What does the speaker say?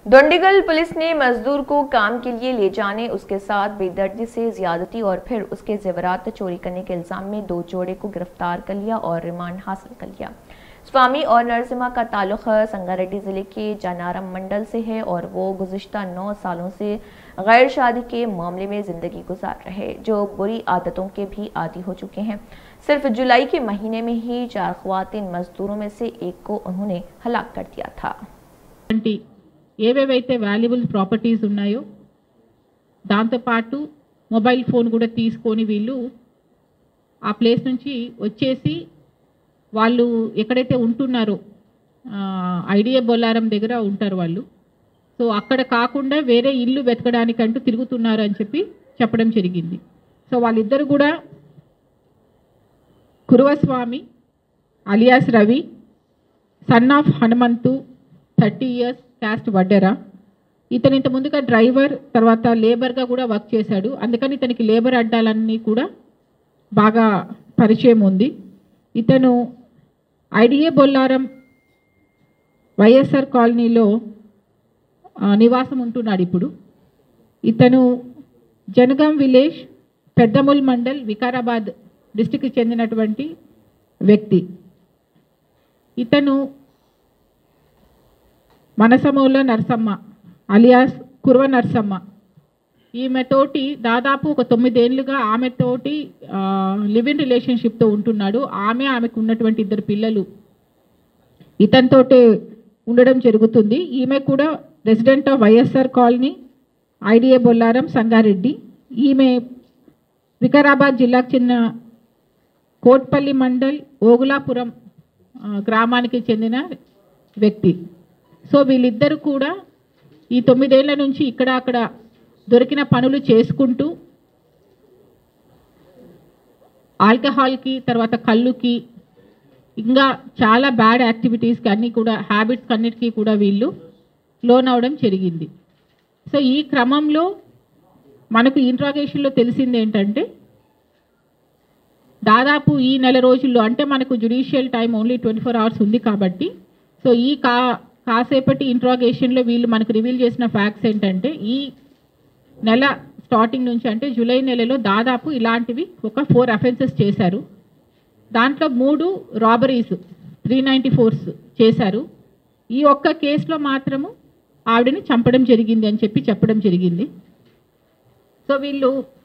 डोंडीगल police ने मजदूर को काम के लिए ले जाने उसके साथ बेदर्दी से ज्यादती और फिर उसके जेवरात चोरी करने के इल्जाम में दो जोड़े को गिरफ्तार कर लिया और रिमांड हासिल कर लिया स्वामी और नरसिम्हा का ताल्लुक संगारेड्डी जिले के जनारम मंडल से है और वो गुज्तर नौ सालों से गैर शादी के मामले में जिंदगी गुजार रहे जो बुरी आदतों के भी आदि हो चुके हैं सिर्फ जुलाई के महीने में ही चार खुवातीन मजदूरों में से एक को उन्होंने हलाक कर दिया था వంటి ఏవేవైతే వాల్యుబుల్ ప్రాపర్టీస్ ఉన్నాయో దాంతోపాటు మొబైల్ ఫోన్ కూడా తీసుకొని వీళ్ళు ఆ ప్లేస్ నుంచి వచ్చేసి వాళ్ళు ఎక్కడైతే ఉంటున్నారో ఐడియా బొల్లారం దగ్గర ఉంటారు వాళ్ళు సో అక్కడ కాకుండా వేరే ఇల్లు వెతకడానికంటూ తిరుగుతున్నారు అని చెప్పి చెప్పడం జరిగింది సో వాళ్ళిద్దరు కూడా Kuruvaswamy alias Ravi son of Hanumanthu thirty years caste Vaddera ఇతను ఇంత ముందుగా డ్రైవర్ తర్వాత లేబర్గా కూడా వర్క్ చేశాడు అందుకని ఇతనికి లేబర్ అడ్డాలన్నీ కూడా బాగా పరిచయం ఉంది ఇతను ఐడిఏ బొల్లారం వైఎస్ఆర్ కాలనీలో ఆ, నివాసం ఉంటున్నాడు ఇప్పుడు ఇతను జనగాం విలేజ్ పెద్దముల్ మండల్ వికారాబాద్ డిస్టిక్కి చెందినటువంటి వ్యక్తి ఇతను మనసమూల నరసమ్మ అలియాస్ కుర్వ నరసమ్మ ఈమెతోటి దాదాపు ఒక తొమ్మిదేళ్లుగా ఆమెతోటి లివ్ ఇన్ రిలేషన్షిప్తో ఉంటున్నాడు ఆమె ఆమెకు ఉన్నటువంటి ఇద్దరు పిల్లలు ఇతనితోటే ఉండడం జరుగుతుంది ఈమె కూడా resident of YSR colony IDA Bollaram Sangareddy ఈమె వికారాబాద్ జిల్లాకు చెందిన కోట్పల్లి మండల్ ఓగులాపురం ఆ, గ్రామానికి చెందిన వ్యక్తి సో వీళ్ళిద్దరూ కూడా ఈ తొమ్మిదేళ్ల నుంచి ఇక్కడ అక్కడ దొరికిన పనులు చేసుకుంటూ ఆల్కహాల్కి తర్వాత కళ్ళుకి ఇంకా చాలా బ్యాడ్ యాక్టివిటీస్కి అన్నీ కూడా హ్యాబిట్స్ అన్నిటికీ కూడా వీళ్ళు లోన్ అవడం జరిగింది సో ఈ క్రమంలో మనకు ఇంట్రాగేషన్లో తెలిసింది ఏంటంటే దాదాపు ఈ నెల రోజుల్లో అంటే మనకు judicial time only twenty four hours ఉంది కాబట్టి సో ఈ కా కాసేపటి ఇంట్రాగేషన్లో వీళ్ళు మనకు రివీల్ చేసిన ఫ్యాక్ట్స్ ఏంటంటే ఈ నెల స్టార్టింగ్ నుంచి అంటే జూలై నెలలో దాదాపు ఇలాంటివి ఒక ఫోర్ అఫెన్సెస్ చేశారు దాంట్లో మూడు రాబరీస్ త్రీ నైంటీ ఫోర్స్ చేశారు ఈ ఒక్క కేసులో మాత్రము ఆవిడని చంపడం జరిగింది అని చెప్పి చెప్పడం జరిగింది సో వీళ్ళు